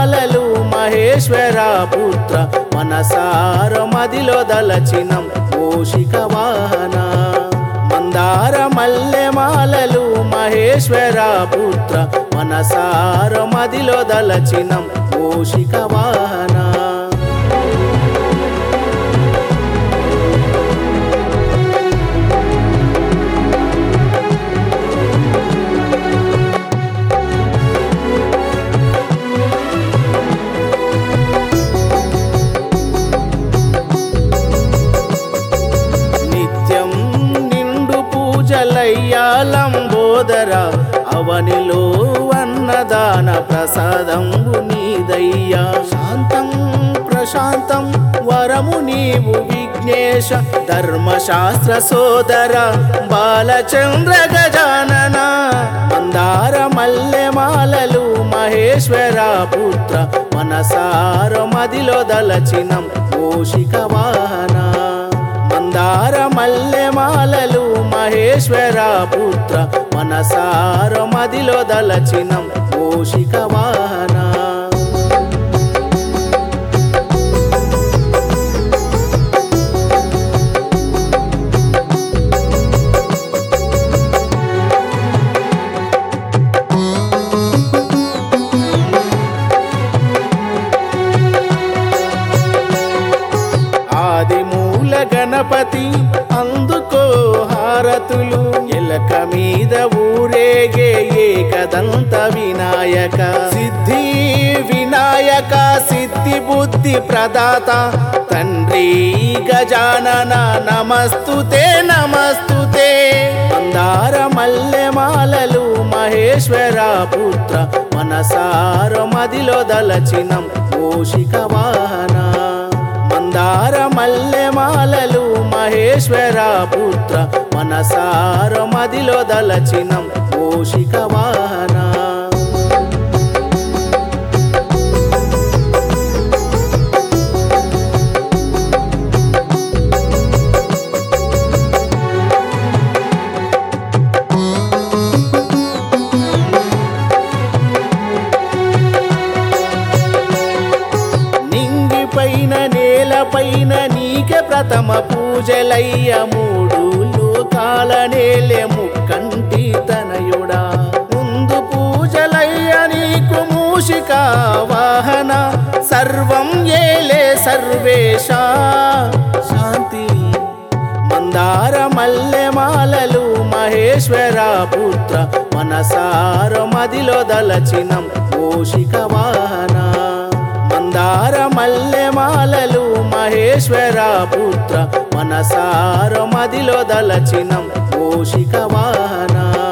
మాలలు మహేశ్వర పుత్ర మనసార మదిలో దలచినం పోషిక వాహన మందార మల్లె మాలలు మహేశ్వర పుత్ర మనసార మదిలో దలచినం పోషిక వాహన నిత్యం నిండు పూజలయ్యాలంబోదర అవనిలో అన్నదాన ప్రసాదంబు నీదయ్యా శాంతం ప్రశాంతం వరము నీవు విఘ్నేశ ధర్మశాస్త్ర సోదర బాలచంద్ర గజానన మందార మల్లె మాలలు మహేశ్వర పుత్ర మనసార మదిలో దలచినం పోషిక వాహన మందార మల్లె మాలలు మహేశ్వర పుత్ర మనసార మదిలో దలచినం పోషిక వాహన ఆది మూల గణపతి అందుకో హారతులు ఎలక మీద ఊరేగే ఏకదంత వినాయక సిద్ధి వినాయక సిద్ధి బుద్ధి ప్రదాత తండ్రి గజానన నమస్తుతే నమస్తుతే మందార మల్లె మాలలు మహేశ్వర పుత్ర మనసార మదిలో దలచినం పోషిక వాహన మందార మల్లె మాలలు మహేశ్వర పుత్ర మనసార మదిలో దలచినం పోషిక వాహన నింగిపైన నేలపైన నీకే ప్రథమ పూజలయ్య మూడు లోకాల నేలే ముక్కంటి తనయుడా ముందు పూజలయ్య నీకు మూషిక వాహన సర్వం ఏలే సర్వేశ శాంతి మందార మల్లె మాలలు మహేశ్వర పుత్ర మనసార మదిలో దలచినం పోషిక వాహన మందార మల్లె మాలలు మహేశ్వర పుత్ర మనసార మదిలో దలచినం పోషిక వాహన